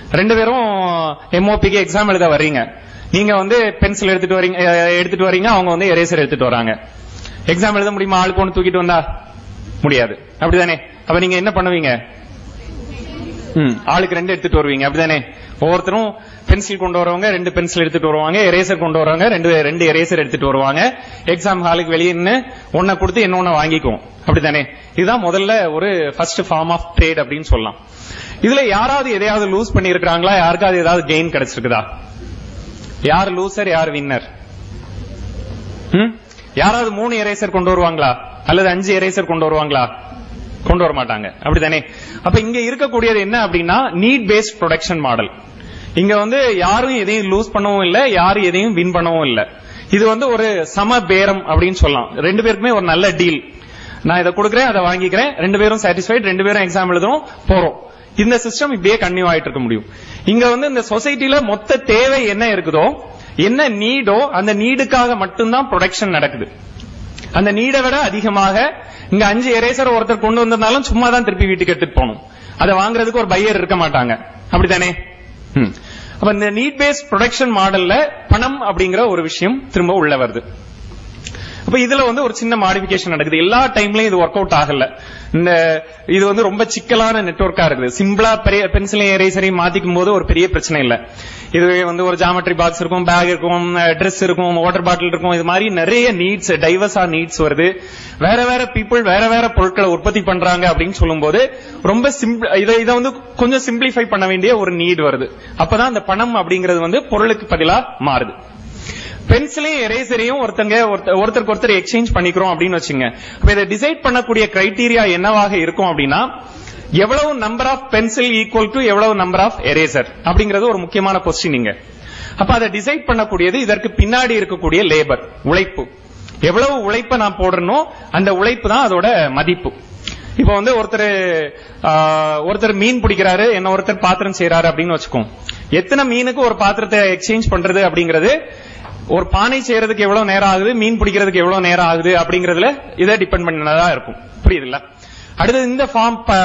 ரெண்டு பேரும் எம்ஓபிக்கு எக்ஸாம் எழுத வர்றீங்க நீங்க வந்து பென்சில் எடுத்துட்டு வரீங்க அஹ், எடுத்துட்டு வரீங்க அவங்க வந்து எரேசர் எடுத்துட்டு வராங்க எக்ஸாம் எழுத முடியுமா ஆளுக்கு ஒன்று தூக்கிட்டு வந்தா முடியாது அப்படிதானே அப்ப நீங்க என்ன பண்ணுவீங்க ம், ஆளுக்கு ரெண்டு எடுத்துட்டு வருவீங்க அப்படிதானே ஒவ்வொருத்தரும் பென்சில் கொண்டு வரவங்க ரெண்டு பென்சில் எடுத்துட்டு வருவாங்க எரேசர் கொண்டு வரவங்க ரெண்டு ரெண்டு எரேசர் எடுத்துட்டு வருவாங்க எக்ஸாம் ஹாலுக்கு வெளியே நின்னு ஒன்ன கொடுத்து இன்னொன்னு வாங்கிக்குவோம் அப்படிதானே இதுதான் முதல்ல ஒரு ஃபர்ஸ்ட் ஃபார்ம் ஆஃப் ட்ரேட் அப்படின்னு சொல்லலாம் இதுல யாராவது எதையாவது லூஸ் பண்ணி இருக்காங்களா யாருக்காவது ஏதாவது கெயின் கிடைச்சிருக்குதா யார் லூசர் யார் வின்னர் யாராவது மூணு எரேசர் கொண்டு வருவாங்களா அல்லது அஞ்சு எரேசர் கொண்டு வருவாங்களா கொண்டு வர மாட்டாங்க அப்படிதானே அப்ப இங்க இருக்கக்கூடியது என்ன அப்படின்னா நீட் பேஸ்ட் ப்ரொடக்ஷன் மாடல் இங்க வந்து யாரும் எதையும் லூஸ் பண்ணவும் இல்ல யாரும் எதையும் வின் பண்ணவும் இல்ல இது வந்து ஒரு சம பேரம் அப்படின்னு சொல்லலாம் ரெண்டு பேருக்குமே ஒரு நல்ல டீல் நான் இதை கொடுக்குறேன் அதை வாங்கிக்கிறேன் ரெண்டு பேரும் சாட்டிஸ்ஃபைட் ரெண்டு பேரும் எக்ஸாம் எழுதுறோம் போறோம் இந்த சிஸ்டம் இப்படியே கன்டினியூ ஆயிட்டு இருக்க முடியும் இங்க வந்து இந்த சொசைட்டில மொத்த தேவை என்ன இருக்குதோ என்ன நீடோ அந்த நீடுக்காக மட்டும்தான் ப்ரொடக்ஷன் நடக்குது அந்த நீடை விட அதிகமாக இங்க அஞ்சு எரேசர் ஒருத்தர் கொண்டு வந்திருந்தாலும் சும்மா தான் திருப்பி வீட்டுக்கு எடுத்துட்டு போகணும் அதை வாங்குறதுக்கு ஒரு பையர் இருக்க மாட்டாங்க அப்படித்தானே ம். அப்ப இந்த நீட் பேஸ்ட் ப்ரொடக்ஷன் மாடல்ல பணம் அப்படிங்கிற ஒரு விஷயம் திரும்ப உள்ள வருது அப்ப இதுல வந்து ஒரு சின்ன மாடிபிகேஷன் நடக்குது எல்லா டைம்லயும் இது ஒர்க் அவுட் ஆகல இந்த இது வந்து ரொம்ப சிக்கலான நெட்வொர்க்கா இருக்குது சிம்பிளா பெரிய பென்சிலையும் எரேசரையும் மாத்திக்கும் போது ஒரு பெரிய பிரச்சனை இல்ல இதுவே வந்து ஒரு ஜாமெட்ரி பாக்ஸ் இருக்கும் பேக் இருக்கும் ட்ரெஸ் இருக்கும் வாட்டர் பாட்டில் இருக்கும் இது மாதிரி நிறைய நீட்ஸ் டைவர்ஸா நீட்ஸ் வருது வேற வேற பீப்புள் வேற வேற பொருட்களை உற்பத்தி பண்றாங்க அப்படின்னு சொல்லும்போது ரொம்ப சிம்பிள் இதை இதை வந்து கொஞ்சம் சிம்பிளிஃபை பண்ண வேண்டிய ஒரு நீட் வருது அப்பதான் அந்த பணம் அப்படிங்கிறது வந்து பொருளுக்கு பதிலா மாறுது பென்சிலையும் எரேசரையும் ஒருத்தங்க ஒருத்த- ஒருத்தருக்கு ஒருத்தர் எக்ஸ்சேஞ்ச் பண்ணிக்கிறோம் அப்படின்னு வச்சுங்க அப்ப இதை டிசைட் பண்ணக்கூடிய கிரைட்டீரியா என்னவாக இருக்கும் அப்படின்னா எவ்வளவு number of pencil equal to எவ்வளவு நம்பர் ஆஃப் எரேசர் அப்படிங்கிறது ஒரு முக்கியமான கொஸ்டின் இங்க அப்ப அதை டிசைட் பண்ணக்கூடியது இதற்கு பின்னாடி இருக்கக்கூடிய லேபர் உழைப்பு எவ்வளவு உழைப்பை நான் போடுறனோ அந்த உழைப்பு தான் அதோட மதிப்பு இப்ப வந்து ஒருத்தர் ஒருத்தர் மீன் பிடிக்கிறாரு என்ன ஒருத்தர் பாத்திரம் செய்யறாரு அப்படின்னு வச்சுக்கோம் எத்தனை மீனுக்கு ஒரு பாத்திரத்தை எக்ஸ்சேஞ்ச் பண்றது அப்படிங்கிறது ஒரு பானை செய்யறதுக்கு எவ்வளவு நேரம் ஆகுது மீன் பிடிக்கிறதுக்கு எவ்வளவு நேரம் ஆகுது அப்படிங்கறதுல இதை டிபெண்ட் பண்ணதா இருக்கும் புரியுதுல்ல அடுத்தது இந்த ஃபார்ம்